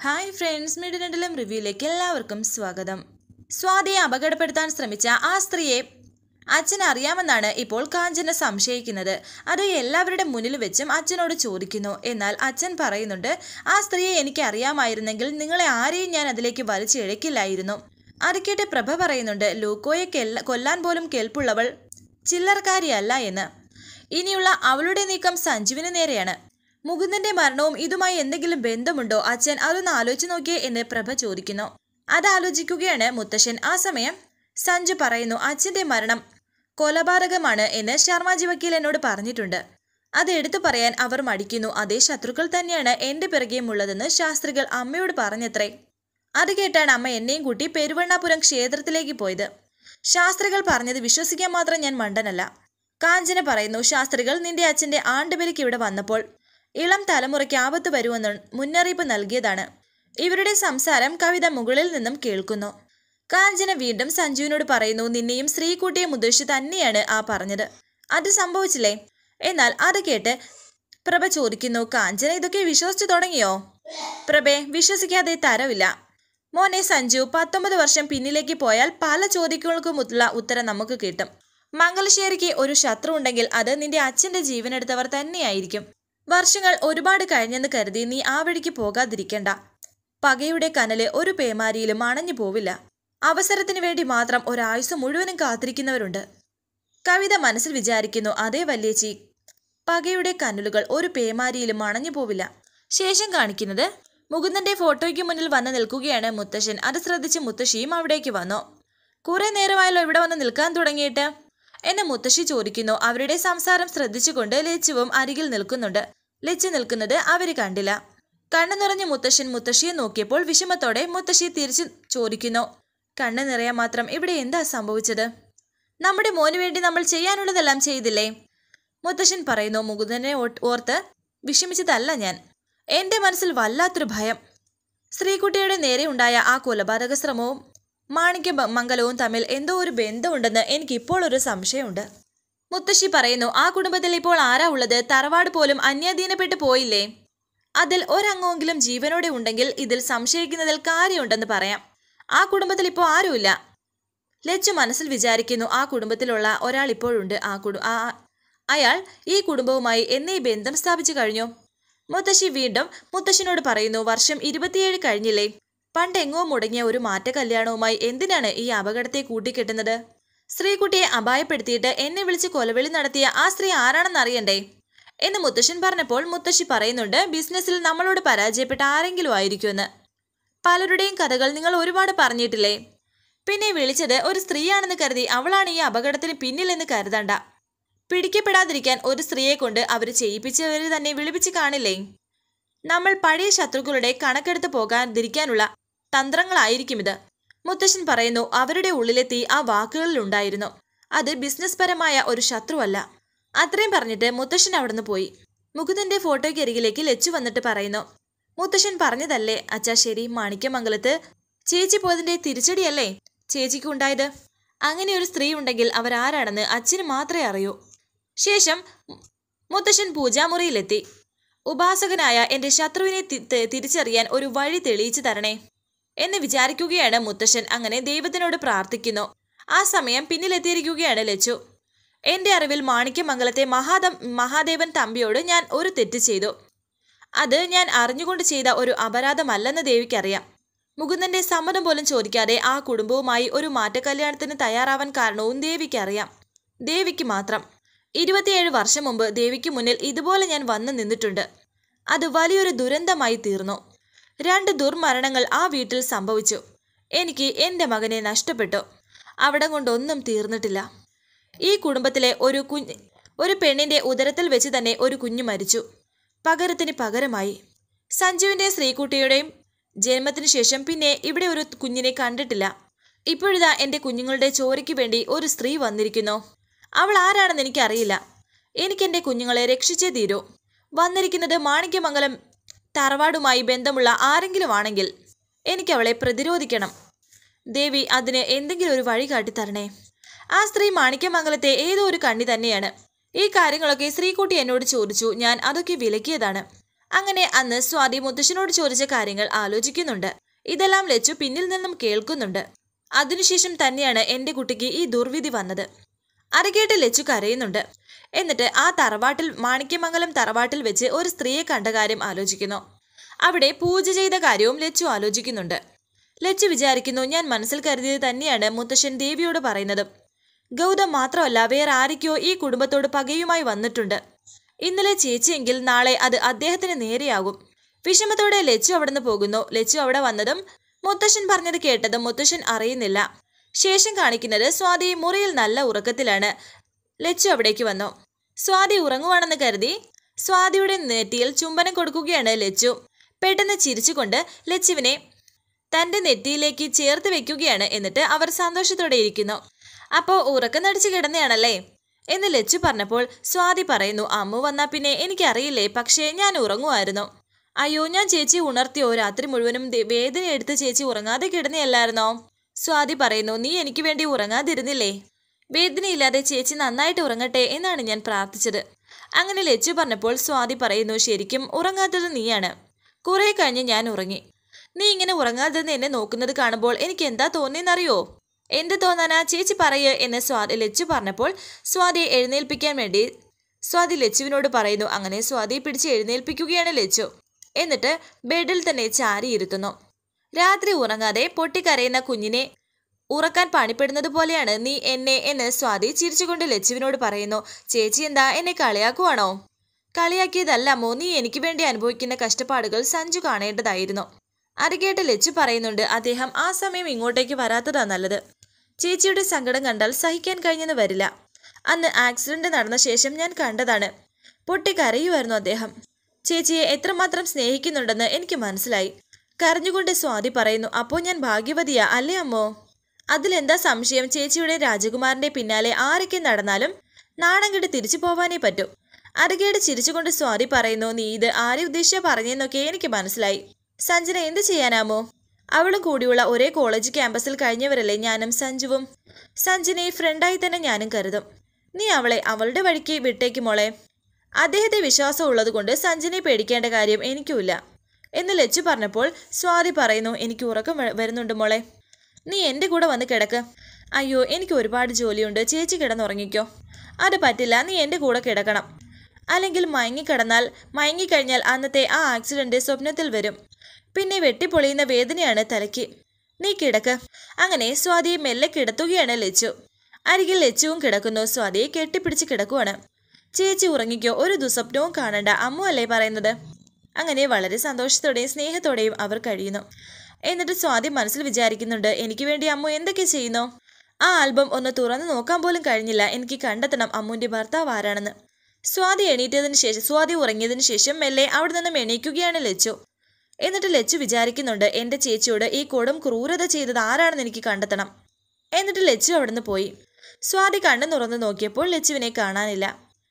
hi friends മിഡിനഡിലും റിവ്യൂയിലേക്ക് എല്ലാവർക്കും സ്വാഗതം സ്വാതിയെ അപകടപ്പെടുത്താൻ ശ്രമിച്ച ആ സ്ത്രീയെ അച്ഛൻ അറിയാമെന്നാണ് ഇപ്പോൾ കാഞ്ചന സംശയിക്കുന്നത് അത് എല്ലാവരുടെ മുന്നിൽ വെച്ചും അച്ഛനോട് ചോദിക്കുന്നു എന്നാൽ അച്ഛൻ പറയുന്നുണ്ട് ആ സ്ത്രീയെ എനിക്ക് അറിയാമായിരുന്നെങ്കിൽ നിങ്ങളെ ആരെയും ഞാൻ അതിലേക്ക് വലിച്ചിഴക്കില്ലായിരുന്നു അത് കേട്ട് പ്രഭ പറയുന്നുണ്ട് ലൂക്കോയെ കെല്ല കൊല്ലാൻ പോലും കേൾപ്പുള്ളവൾ ചില്ലറക്കാരിയല്ല എന്ന് ഇനിയുള്ള അവളുടെ നീക്കം സഞ്ജുവിന് നേരെയാണ് മുകുന്ദന്റെ മരണവും ഇതുമായി എന്തെങ്കിലും ബന്ധമുണ്ടോ അച്ഛൻ അതൊന്ന് ആലോചിച്ച് നോക്കിയേ എന്ന് പ്രഭ ചോദിക്കുന്നു അത് ആലോചിക്കുകയാണ് മുത്തശ്ശൻ ആ സമയം സഞ്ജു പറയുന്നു അച്ഛന്റെ മരണം കൊലപാതകമാണ് എന്ന് ശർമാജി വക്കീൽ എന്നോട് പറഞ്ഞിട്ടുണ്ട് അത് എടുത്തു പറയാൻ അവർ മടിക്കുന്നു അതേ ശത്രുക്കൾ തന്നെയാണ് എന്റെ പിറകെയും ഉള്ളതെന്ന് ശാസ്ത്രികൾ അമ്മയോട് പറഞ്ഞത്രേ അത് കേട്ടാണ് അമ്മ എന്നെയും കൂട്ടി പെരുവണ്ണാപുരം ക്ഷേത്രത്തിലേക്ക് പോയത് ശാസ്ത്രികൾ പറഞ്ഞത് വിശ്വസിക്കാൻ മാത്രം ഞാൻ മണ്ടനല്ല കാഞ്ചന പറയുന്നു ശാസ്ത്രികൾ നിന്റെ അച്ഛന്റെ ആണ്ടുബലിക്ക് ഇവിടെ വന്നപ്പോൾ ഇളം തലമുറയ്ക്ക് ആപത്ത് വരുമെന്ന് മുന്നറിയിപ്പ് നൽകിയതാണ് ഇവരുടെ സംസാരം കവിത മുകളിൽ നിന്നും കേൾക്കുന്നു കാഞ്ചന വീണ്ടും സഞ്ജുവിനോട് പറയുന്നു നിന്നെയും ശ്രീകുട്ടിയെ ഉദ്ദേശിച്ച് തന്നെയാണ് ആ പറഞ്ഞത് അത് സംഭവിച്ചില്ലേ എന്നാൽ അത് കേട്ട് പ്രഭ ചോദിക്കുന്നു കാഞ്ചന ഇതൊക്കെ വിശ്വസിച്ചു തുടങ്ങിയോ പ്രഭെ വിശ്വസിക്കാതെ തരവില്ല മോനെ സഞ്ജു പത്തൊമ്പത് വർഷം പിന്നിലേക്ക് പോയാൽ പല ചോദ്യങ്ങൾക്കുമുള്ള ഉത്തരം നമുക്ക് കിട്ടും മംഗലശ്ശേരിക്ക് ഒരു ശത്രു ഉണ്ടെങ്കിൽ അത് നിന്റെ അച്ഛന്റെ ജീവനെടുത്തവർ തന്നെയായിരിക്കും വർഷങ്ങൾ ഒരുപാട് കഴിഞ്ഞെന്ന് കരുതി നീ ആ വഴിക്ക് പോകാതിരിക്കണ്ട പകയുടെ കനല് ഒരു പേമാരിയിലും അണഞ്ഞു പോവില്ല അവസരത്തിന് വേണ്ടി മാത്രം ഒരായുസ് മുഴുവനും കാത്തിരിക്കുന്നവരുണ്ട് കവിത മനസ്സിൽ വിചാരിക്കുന്നു അതേ വല്യേച്ചി പകയുടെ കനലുകൾ ഒരു പേമാരിയിലും അണഞ്ഞു പോവില്ല ശേഷം കാണിക്കുന്നത് മുകുന്ദന്റെ ഫോട്ടോയ്ക്ക് മുന്നിൽ വന്ന് നിൽക്കുകയാണ് മുത്തശ്ശൻ അത് ശ്രദ്ധിച്ച് മുത്തശ്ശിയും അവിടേക്ക് വന്നു കുറെ നേരമായല്ലോ ഇവിടെ വന്ന് നിൽക്കാൻ തുടങ്ങിയിട്ട് എന്നെ മുത്തശ്ശി ചോദിക്കുന്നു അവരുടെ സംസാരം ശ്രദ്ധിച്ചുകൊണ്ട് ലച്ചുവും അരികിൽ നിൽക്കുന്നുണ്ട് ലച്ചു നിൽക്കുന്നത് അവര് കണ്ടില്ല കണ്ണു നിറഞ്ഞ മുത്തശ്ശൻ മുത്തശ്ശിയെ നോക്കിയപ്പോൾ വിഷമത്തോടെ മുത്തശ്ശി തിരിച്ചു ചോദിക്കുന്നു കണ്ണു നിറയാൻ മാത്രം ഇവിടെ എന്താ സംഭവിച്ചത് നമ്മുടെ മോന് വേണ്ടി നമ്മൾ ചെയ്യാനുള്ളതെല്ലാം ചെയ്തില്ലേ മുത്തശ്ശൻ പറയുന്നു മുകുന്ദനെ ഓ- ഓർത്ത് വിഷമിച്ചതല്ല ഞാൻ എന്റെ മനസ്സിൽ വല്ലാത്തൊരു ഭയം ശ്രീകുട്ടിയുടെ നേരെ ഉണ്ടായ ആ കൊലപാതക ശ്രമവും മാണിക്യ ബ- മംഗലവും തമ്മിൽ എന്തോ ഒരു ബന്ധമുണ്ടെന്ന് എനിക്ക് ഇപ്പോൾ ഒരു സംശയമുണ്ട് മുത്തശ്ശി പറയുന്നു ആ കുടുംബത്തിൽ ഇപ്പോൾ ആരാ ഉള്ളത് തറവാട് പോലും അന്യാധീനപ്പെട്ടു പോയില്ലേ അതിൽ ഒരംഗമെങ്കിലും ജീവനോടെ ഉണ്ടെങ്കിൽ ഇതിൽ സംശയിക്കുന്നതിൽ കാര്യമുണ്ടെന്ന് പറയാം ആ കുടുംബത്തിൽ ഇപ്പോൾ ആരുമില്ല ലച്ചു മനസ്സിൽ വിചാരിക്കുന്നു ആ കുടുംബത്തിലുള്ള ഒരാൾ ഇപ്പോഴുണ്ട് ആ കുടു ആ അയാൾ ഈ കുടുംബവുമായി എന്നീ ബന്ധം സ്ഥാപിച്ചു കഴിഞ്ഞു മുത്തശ്ശി വീണ്ടും മുത്തശ്ശനോട് പറയുന്നു വർഷം ഇരുപത്തിയേഴ് കഴിഞ്ഞില്ലേ പണ്ടെങ്ങോ മുടങ്ങിയ ഒരു മാറ്റ കല്യാണവുമായി എന്തിനാണ് ഈ അപകടത്തെ കൂട്ടിക്കെട്ടുന്നത് സ്ത്രീകുട്ടിയെ അപായപ്പെടുത്തിയിട്ട് എന്നെ വിളിച്ച് കൊലവിളി നടത്തിയ ആ സ്ത്രീ ആരാണെന്ന് അറിയണ്ടേ എന്ന് മുത്തശ്ശൻ പറഞ്ഞപ്പോൾ മുത്തശ്ശി പറയുന്നുണ്ട് ബിസിനസ്സിൽ നമ്മളോട് പരാജയപ്പെട്ട ആരെങ്കിലും ആയിരിക്കുമെന്ന് പലരുടെയും കഥകൾ നിങ്ങൾ ഒരുപാട് പറഞ്ഞിട്ടില്ലേ പിന്നെ വിളിച്ചത് ഒരു സ്ത്രീയാണെന്ന് കരുതി അവളാണ് ഈ അപകടത്തിന് പിന്നിലെന്ന് കരുതണ്ട പിടിക്കപ്പെടാതിരിക്കാൻ ഒരു സ്ത്രീയെ കൊണ്ട് അവർ ചെയ്യിപ്പിച്ചവരെ തന്നെ വിളിപ്പിച്ച് കാണില്ലേ നമ്മൾ പഴയ ശത്രുക്കളുടെ കണക്കെടുത്ത് പോകാതിരിക്കാനുള്ള തന്ത്രങ്ങളായിരിക്കും ഇത് മുത്തശ്ശൻ പറയുന്നു അവരുടെ ഉള്ളിലെ തീ ആ വാക്കുകളിലുണ്ടായിരുന്നു അത് ബിസിനസ് പരമായ ഒരു ശത്രുവല്ല അത്രയും പറഞ്ഞിട്ട് മുത്തശ്ശൻ അവിടുന്ന് പോയി മുകുന്ദന്റെ ഫോട്ടോയ്ക്ക് അരികിലേക്ക് ലച്ചു വന്നിട്ട് പറയുന്നു മുത്തശ്ശൻ പറഞ്ഞതല്ലേ അച്ഛാ ശരി മാണിക്യമംഗലത്ത് ചേച്ചി പോയതിന്റെ തിരിച്ചടിയല്ലേ ചേച്ചിക്ക് ഉണ്ടായത് അങ്ങനെ ഒരു സ്ത്രീ ഉണ്ടെങ്കിൽ അവരാരാണെന്ന് അച്ഛന് മാത്രമേ അറിയൂ ശേഷം മുത്തശ്ശൻ പൂജാമുറിയിലെത്തി ഉപാസകനായ എന്റെ ശത്രുവിനെ തി- തി- തിരിച്ചറിയാൻ ഒരു വഴി തെളിയിച്ചു തരണേ എന്ന് വിചാരിക്കുകയാണ് മുത്തശ്ശൻ അങ്ങനെ ദൈവത്തിനോട് പ്രാർത്ഥിക്കുന്നു ആ സമയം പിന്നിലെത്തിയിരിക്കുകയാണ് ലച്ചു എന്റെ അറിവിൽ മാണിക്യമംഗലത്തെ മഹാദം മഹാദേവൻ തമ്പിയോട് ഞാൻ ഒരു തെറ്റ് ചെയ്തു അത് ഞാൻ അറിഞ്ഞുകൊണ്ട് ചെയ്ത ഒരു അപരാധമല്ലെന്ന് ദേവിക്കറിയാം മുകുന്ദന്റെ സമ്മതം പോലും ചോദിക്കാതെ ആ കുടുംബവുമായി ഒരു മാറ്റക്കല്യാണത്തിന് തയ്യാറാവാൻ കാരണവും ദേവിക്കറിയാം ദേവിക്ക് മാത്രം ഇരുപത്തിയേഴ് വർഷം മുമ്പ് ദേവിക്ക് മുന്നിൽ ഇതുപോലെ ഞാൻ വന്നു നിന്നിട്ടുണ്ട് അത് വലിയൊരു ദുരന്തമായി തീർന്നു രണ്ട് ദുർമരണങ്ങൾ ആ വീട്ടിൽ സംഭവിച്ചു എനിക്ക് എൻ്റെ മകനെ നഷ്ടപ്പെട്ടു അവിടെ കൊണ്ടൊന്നും തീർന്നിട്ടില്ല ഈ കുടുംബത്തിലെ ഒരു കുഞ്ഞ് ഒരു പെണ്ണിന്റെ ഉദരത്തിൽ വെച്ച് തന്നെ ഒരു കുഞ്ഞു മരിച്ചു പകരത്തിന് പകരമായി സഞ്ജുവിന്റെ ശ്രീകുട്ടിയുടെയും ജന്മത്തിനു ശേഷം പിന്നെ ഇവിടെ ഒരു കുഞ്ഞിനെ കണ്ടിട്ടില്ല ഇപ്പോഴിതാ എൻ്റെ കുഞ്ഞുങ്ങളുടെ ചോരയ്ക്ക് വേണ്ടി ഒരു സ്ത്രീ വന്നിരിക്കുന്നു അവൾ ആരാണെന്ന് എനിക്കറിയില്ല എനിക്ക് എൻ്റെ കുഞ്ഞുങ്ങളെ രക്ഷിച്ചേ തീരൂ വന്നിരിക്കുന്നത് മാണിക്യമംഗലം തറവാടുമായി ബന്ധമുള്ള ആരെങ്കിലും ആണെങ്കിൽ എനിക്ക് അവളെ പ്രതിരോധിക്കണം ദേവി അതിന് എന്തെങ്കിലും ഒരു വഴി കാട്ടിത്തരണേ ആ സ്ത്രീ മാണിക്യമംഗലത്തെ ഏതോ ഒരു കണ്ണി തന്നെയാണ് ഈ കാര്യങ്ങളൊക്കെ ശ്രീകുട്ടി എന്നോട് ചോദിച്ചു ഞാൻ അതൊക്കെ വിലക്കിയതാണ് അങ്ങനെ അന്ന് സ്വാതി മുത്തശ്ശനോട് ചോദിച്ച കാര്യങ്ങൾ ആലോചിക്കുന്നുണ്ട് ഇതെല്ലാം ലച്ചു പിന്നിൽ നിന്നും കേൾക്കുന്നുണ്ട് അതിനുശേഷം തന്നെയാണ് എൻ്റെ കുട്ടിക്ക് ഈ ദുർവിധി വന്നത് അരകേട്ട് ലച്ചു കരയുന്നുണ്ട് എന്നിട്ട് ആ തറവാട്ടിൽ മാണിക്യമംഗലം തറവാട്ടിൽ വെച്ച് ഒരു സ്ത്രീയെ കണ്ട കാര്യം ആലോചിക്കുന്നു അവിടെ പൂജ ചെയ്ത കാര്യവും ലച്ചു ആലോചിക്കുന്നുണ്ട് ലച്ചു വിചാരിക്കുന്നു ഞാൻ മനസ്സിൽ കരുതിയത് തന്നെയാണ് മുത്തശ്ശൻ ദേവിയോട് പറയുന്നത് ഗൗതം മാത്രമല്ല വേറെ ആരൊക്കെയോ ഈ കുടുംബത്തോട് പകയുമായി വന്നിട്ടുണ്ട് ഇന്നലെ ചേച്ചിയെങ്കിൽ നാളെ അത് അദ്ദേഹത്തിന് നേരെയാകും വിഷമത്തോടെ ലച്ചു അവിടുന്ന് പോകുന്നു ലച്ചു അവിടെ വന്നതും മുത്തശ്ശൻ പറഞ്ഞത് കേട്ടതും മുത്തശ്ശൻ അറിയുന്നില്ല ശേഷം കാണിക്കുന്നത് സ്വാതി മുറിയിൽ നല്ല ഉറക്കത്തിലാണ് ലച്ചു അവിടേക്ക് വന്നു സ്വാതി ഉറങ്ങുവാണെന്ന് കരുതി സ്വാതിയുടെ നെറ്റിയിൽ ചുംബനം കൊടുക്കുകയാണ് ലച്ചു പെട്ടെന്ന് ചിരിച്ചുകൊണ്ട് ലച്ചുവിനെ തന്റെ നെറ്റിയിലേക്ക് ചേർത്ത് വെക്കുകയാണ് എന്നിട്ട് അവർ സന്തോഷത്തോടെ ഇരിക്കുന്നു അപ്പോൾ ഉറക്കം നടിച്ചു കിടന്നയാണല്ലേ എന്ന് ലച്ചു പറഞ്ഞപ്പോൾ സ്വാതി പറയുന്നു അമ്മു വന്നാ പിന്നെ എനിക്കറിയില്ലേ പക്ഷേ ഞാൻ ഉറങ്ങുമായിരുന്നു അയ്യോ ഞാൻ ചേച്ചി ഉണർത്തിയോ രാത്രി മുഴുവനും ദേ- വേദന എടുത്ത് ചേച്ചി ഉറങ്ങാതെ കിടന്നയല്ലായിരുന്നോ സ്വാതി പറയുന്നു നീ എനിക്ക് വേണ്ടി ഉറങ്ങാതിരുന്നില്ലേ വേദനയില്ലാതെ ചേച്ചി നന്നായിട്ട് ഉറങ്ങട്ടെ എന്നാണ് ഞാൻ പ്രാർത്ഥിച്ചത് അങ്ങനെ ലച്ചു പറഞ്ഞപ്പോൾ സ്വാതി പറയുന്നു ശരിക്കും ഉറങ്ങാത്തത് നീയാണ് കുറെ കഴിഞ്ഞ് ഞാൻ ഉറങ്ങി നീ ഇങ്ങനെ ഉറങ്ങാതെന്ന് എന്നെ നോക്കുന്നത് കാണുമ്പോൾ എനിക്ക് എന്താ തോന്നിയെന്നറിയോ എന്ത് തോന്നാനാ ചേച്ചി പറയ് എന്ന് സ്വാതി ലച്ചു പറഞ്ഞപ്പോൾ സ്വാതിയെ എഴുന്നേൽപ്പിക്കാൻ വേണ്ടി സ്വാതി ലച്ചുവിനോട് പറയുന്നു അങ്ങനെ സ്വാതിയെ പിടിച്ച് എഴുന്നേൽപ്പിക്കുകയാണ് ലച്ചു എന്നിട്ട് ബെഡിൽ തന്നെ ചാരിയിരുത്തുന്നു രാത്രി ഉറങ്ങാതെ പൊട്ടിക്കരയുന്ന കുഞ്ഞിനെ ഉറക്കാൻ പണിപ്പെടുന്നത് പോലെയാണ് നീ എന്നെ എന്ന് സ്വാതി ചിരിച്ചുകൊണ്ട് ലച്ചുവിനോട് പറയുന്നു ചേച്ചി എന്താ എന്നെ കളിയാക്കുവാണോ കളിയാക്കിയതല്ല അമ്മോ നീ എനിക്ക് വേണ്ടി അനുഭവിക്കുന്ന കഷ്ടപ്പാടുകൾ സഞ്ജു കാണേണ്ടതായിരുന്നു അരകേട്ട് ലച്ചു പറയുന്നുണ്ട് അദ്ദേഹം ആ സമയം ഇങ്ങോട്ടേക്ക് വരാത്തതാ നല്ലത് ചേച്ചിയുടെ സങ്കടം കണ്ടാൽ സഹിക്കാൻ കഴിഞ്ഞെന്ന് വരില്ല അന്ന് ആക്സിഡന്റ് നടന്ന ശേഷം ഞാൻ കണ്ടതാണ് പൊട്ടിക്കരയുമായിരുന്നു അദ്ദേഹം ചേച്ചിയെ എത്രമാത്രം സ്നേഹിക്കുന്നുണ്ടെന്ന് എനിക്ക് മനസ്സിലായി കരഞ്ഞുകൊണ്ട് സ്വാതി പറയുന്നു അപ്പോൾ ഞാൻ ഭാഗ്യവതിയാ അല്ലേ അമ്മോ അതിലെന്താ സംശയം ചേച്ചിയുടെ രാജകുമാരന്റെ പിന്നാലെ ആരൊക്കെ നടന്നാലും നാണം കെട്ട് തിരിച്ചു പോവാനേ പറ്റൂ അരകേട് ചിരിച്ചുകൊണ്ട് സ്വാതി പറയുന്നു നീ ഇത് ആരെ ഉദ്ദേശിച്ച പറഞ്ഞെന്നൊക്കെ എനിക്ക് മനസ്സിലായി സഞ്ജന എന്ത് ചെയ്യാനാമോ അവളും കൂടിയുള്ള ഒരേ കോളേജ് ക്യാമ്പസിൽ കഴിഞ്ഞവരല്ലേ ഞാനും സഞ്ജുവും സഞ്ജനയെ ഫ്രണ്ടായി തന്നെ ഞാനും കരുതും നീ അവളെ അവളുടെ വഴിക്ക് വിട്ടേക്ക് മോളെ അദ്ദേഹത്തെ വിശ്വാസം ഉള്ളതുകൊണ്ട് സഞ്ജനയെ പേടിക്കേണ്ട കാര്യം എനിക്കുമില്ല എന്ന് ലച്ചു പറഞ്ഞപ്പോൾ സ്വാതി പറയുന്നു എനിക്ക് ഉറക്കം വ- വരുന്നുണ്ട് മോളെ നീ എൻ്റെ കൂടെ വന്ന് കിടക്ക് അയ്യോ എനിക്ക് ഒരുപാട് ജോലിയുണ്ട് ചേച്ചി കിടന്നുറങ്ങിക്കോ അത് പറ്റില്ല നീ എൻ്റെ കൂടെ കിടക്കണം അല്ലെങ്കിൽ മയങ്ങിക്കിടന്നാൽ മയങ്ങിക്കഴിഞ്ഞാൽ അന്നത്തെ ആ ആക്സിഡന്റ് സ്വപ്നത്തിൽ വരും പിന്നെ വെട്ടിപ്പൊളിയുന്ന വേദനയാണ് തലയ്ക്ക് നീ കിടക്ക് അങ്ങനെ സ്വാതിയെ മെല്ലെ കിടത്തുകയാണ് ലച്ചു അരികിൽ ലച്ചുവും കിടക്കുന്നു സ്വാതിയെ കെട്ടിപ്പിടിച്ച് കിടക്കുവാണ് ചേച്ചി ഉറങ്ങിക്കോ ഒരു ദുസ്വപ്നവും കാണണ്ട അമ്മു അല്ലേ പറയുന്നത് അങ്ങനെ വളരെ സന്തോഷത്തോടെയും സ്നേഹത്തോടെയും അവർ കഴിയുന്നു എന്നിട്ട് സ്വാതി മനസ്സിൽ വിചാരിക്കുന്നുണ്ട് എനിക്ക് വേണ്ടി അമ്മു എന്തൊക്കെ ചെയ്യുന്നു ആ ആൽബം ഒന്ന് തുറന്നു നോക്കാൻ പോലും കഴിഞ്ഞില്ല എനിക്ക് കണ്ടെത്തണം അമ്മുവിന്റെ ഭർത്താവ് ആരാണെന്ന് സ്വാതി എണീറ്റതിന് ശേഷം സ്വാതി ഉറങ്ങിയതിന് ശേഷം മെല്ലെ അവിടെ നിന്നും എണീക്കുകയാണ് ലച്ചു എന്നിട്ട് ലച്ചു വിചാരിക്കുന്നുണ്ട് എൻ്റെ ചേച്ചിയോട് ഈ കൊടും ക്രൂരത ചെയ്തത് ആരാണെന്ന് എനിക്ക് കണ്ടെത്തണം എന്നിട്ട് ലച്ചു അവിടുന്ന് പോയി സ്വാതി കണ്ണു തുറന്നു നോക്കിയപ്പോൾ ലച്ചുവിനെ കാണാനില്ല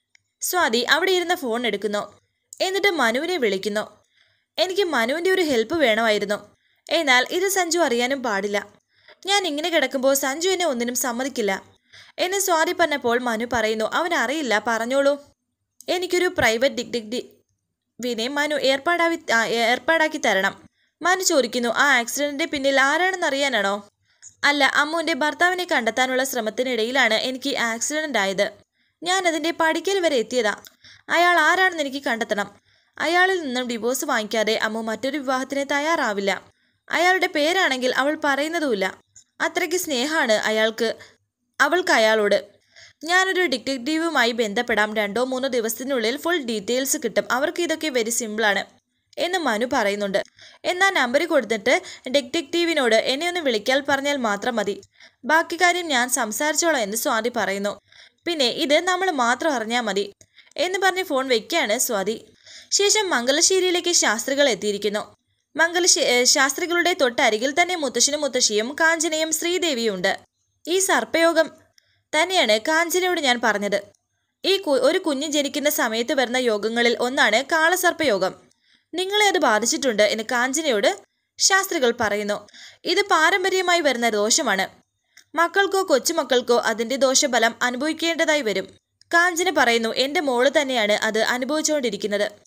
സ്വാതി അവിടെ ഇരുന്ന ഫോൺ എടുക്കുന്നു എന്നിട്ട് മനുവിനെ വിളിക്കുന്നു എനിക്ക് മനുവിൻ്റെ ഒരു ഹെൽപ്പ് വേണമായിരുന്നു എന്നാൽ ഇത് സഞ്ജു അറിയാനും പാടില്ല ഞാൻ ഇങ്ങനെ കിടക്കുമ്പോൾ സഞ്ജു എന്നെ ഒന്നിനും സമ്മതിക്കില്ല എന്ന് സ്വാതി പറഞ്ഞപ്പോൾ മനു പറയുന്നു അവൻ അറിയില്ല പറഞ്ഞോളൂ എനിക്കൊരു പ്രൈവറ്റ് ഡിഗ്രി വിനെ മനു ഏർപ്പാടാവി ആ, ഏർപ്പാടാക്കി തരണം മനു ചോദിക്കുന്നു ആ ആക്സിഡന്റിന്റെ പിന്നിൽ ആരാണെന്ന് അറിയാനാണോ അല്ല അമ്മുവിന്റെ ഭർത്താവിനെ കണ്ടെത്താനുള്ള ശ്രമത്തിനിടയിലാണ് എനിക്ക് ആക്സിഡന്റ് ആയത് ഞാൻ അതിന്റെ പടിക്കൽ വരെ എത്തിയതാ അയാൾ ആരാണെന്ന് എനിക്ക് കണ്ടെത്തണം അയാളിൽ നിന്നും ഡിവോഴ്സ് വാങ്ങിക്കാതെ അമ്മു മറ്റൊരു വിവാഹത്തിന് തയ്യാറാവില്ല അയാളുടെ പേരാണെങ്കിൽ അവൾ പറയുന്നതുമില്ല അത്രയ്ക്ക് സ്നേഹമാണ് അയാൾക്ക് അവൾക്ക് അയാളോട് ഞാനൊരു ഡിറ്റക്റ്റീവുമായി ബന്ധപ്പെടാം രണ്ടോ മൂന്നോ ദിവസത്തിനുള്ളിൽ ഫുൾ ഡീറ്റെയിൽസ് കിട്ടും അവർക്ക് ഇതൊക്കെ വെരി സിമ്പിളാണ് എന്ന് മനു പറയുന്നുണ്ട് എന്നാൽ നമ്പർ കൊടുത്തിട്ട് ഡിറ്റക്റ്റീവിനോട് എന്നെ ഒന്ന് വിളിക്കാൻ പറഞ്ഞാൽ മാത്രം മതി ബാക്കി കാര്യം ഞാൻ സംസാരിച്ചോളാം എന്ന് സ്വാതി പറയുന്നു പിന്നെ ഇത് നമ്മൾ മാത്രം അറിഞ്ഞാൽ മതി എന്ന് പറഞ്ഞ് ഫോൺ വെക്കുകയാണ് സ്വാതി ശേഷം മംഗലശ്ശേരിയിലേക്ക് ശാസ്ത്രികൾ എത്തിയിരിക്കുന്നു മംഗലശ്ശേ ഏ, ശാസ്ത്രികളുടെ തൊട്ടരികിൽ തന്നെ മുത്തശ്ശനും മുത്തശ്ശിയും കാഞ്ചനയും ശ്രീദേവിയും ഉണ്ട് ഈ സർപ്പയോഗം തന്നെയാണ് കാഞ്ചനയോട് ഞാൻ പറഞ്ഞത് ഈ കു- ഒരു കുഞ്ഞ് ജനിക്കുന്ന സമയത്ത് വരുന്ന യോഗങ്ങളിൽ ഒന്നാണ് കാളസർപ്പയോഗം നിങ്ങളെ അത് ബാധിച്ചിട്ടുണ്ട് എന്ന് കാഞ്ചനയോട് ശാസ്ത്രികൾ പറയുന്നു ഇത് പാരമ്പര്യമായി വരുന്ന ദോഷമാണ് മക്കൾക്കോ കൊച്ചുമക്കൾക്കോ അതിന്റെ ദോഷഫലം അനുഭവിക്കേണ്ടതായി വരും കാഞ്ചന പറയുന്നു എൻ്റെ മോള് തന്നെയാണ് അത് അനുഭവിച്ചുകൊണ്ടിരിക്കുന്നത്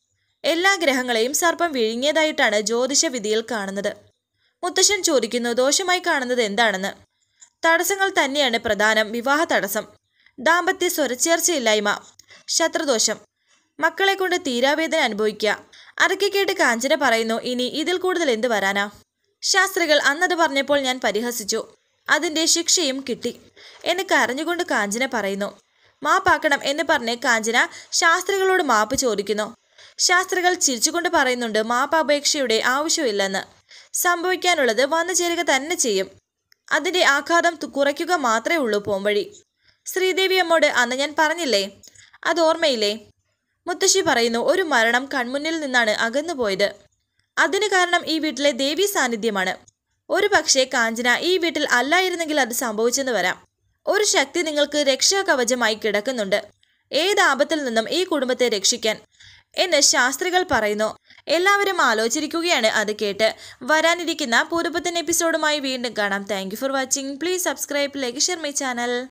എല്ലാ ഗ്രഹങ്ങളെയും സർപ്പം വിഴുങ്ങിയതായിട്ടാണ് ജ്യോതിഷ വിധിയിൽ കാണുന്നത് മുത്തശ്ശൻ ചോദിക്കുന്നു ദോഷമായി കാണുന്നത് എന്താണെന്ന് തടസ്സങ്ങൾ തന്നെയാണ് പ്രധാനം വിവാഹ തടസ്സം ദാമ്പത്യ സ്വരച്ചേർച്ചയില്ലായ്മ ശത്രുദോഷം മക്കളെ കൊണ്ട് തീരാവേദന അനുഭവിക്കുക അതൊക്കെ കേട്ട് കാഞ്ചന പറയുന്നു ഇനി ഇതിൽ കൂടുതൽ എന്ത് വരാനാ ശാസ്ത്രികൾ അന്നത് പറഞ്ഞപ്പോൾ ഞാൻ പരിഹസിച്ചു അതിന്റെ ശിക്ഷയും കിട്ടി എന്ന് കരഞ്ഞുകൊണ്ട് കാഞ്ചന പറയുന്നു മാപ്പാക്കണം എന്ന് പറഞ്ഞ് കാഞ്ചന ശാസ്ത്രികളോട് മാപ്പ് ചോദിക്കുന്നു ശാസ്ത്രികൾ ചിരിച്ചുകൊണ്ട് പറയുന്നുണ്ട് മാപ്പ് അപേക്ഷയുടെ ആവശ്യമില്ലെന്ന് സംഭവിക്കാനുള്ളത് വന്നു ചേരുക തന്നെ ചെയ്യും അതിന്റെ ആഘാതം തു- കുറയ്ക്കുക മാത്രമേ ഉള്ളൂ പോംവഴി ശ്രീദേവി അമ്മോട് അന്ന് ഞാൻ പറഞ്ഞില്ലേ അത് ഓർമ്മയില്ലേ മുത്തശ്ശി പറയുന്നു ഒരു മരണം കൺമുന്നിൽ നിന്നാണ് അകന്നുപോയത് അതിന് കാരണം ഈ വീട്ടിലെ ദേവി സാന്നിധ്യമാണ് ഒരു പക്ഷേ കാഞ്ചന ഈ വീട്ടിൽ അല്ലായിരുന്നെങ്കിൽ അത് സംഭവിച്ചെന്ന് വരാം ഒരു ശക്തി നിങ്ങൾക്ക് രക്ഷാകവചമായി കിടക്കുന്നുണ്ട് ഏത് ആപത്തിൽ നിന്നും ഈ കുടുംബത്തെ രക്ഷിക്കാൻ എന്ന് ശാസ്ത്രികൾ പറയുന്നു എല്ലാവരും ആലോചിച്ചിരിക്കുകയാണ് അത് കേട്ട് വരാനിരിക്കുന്ന പൂർവ്വത്തിൻ എപ്പിസോഡുമായി വീണ്ടും കാണാം thank you for watching please subscribe like share my channel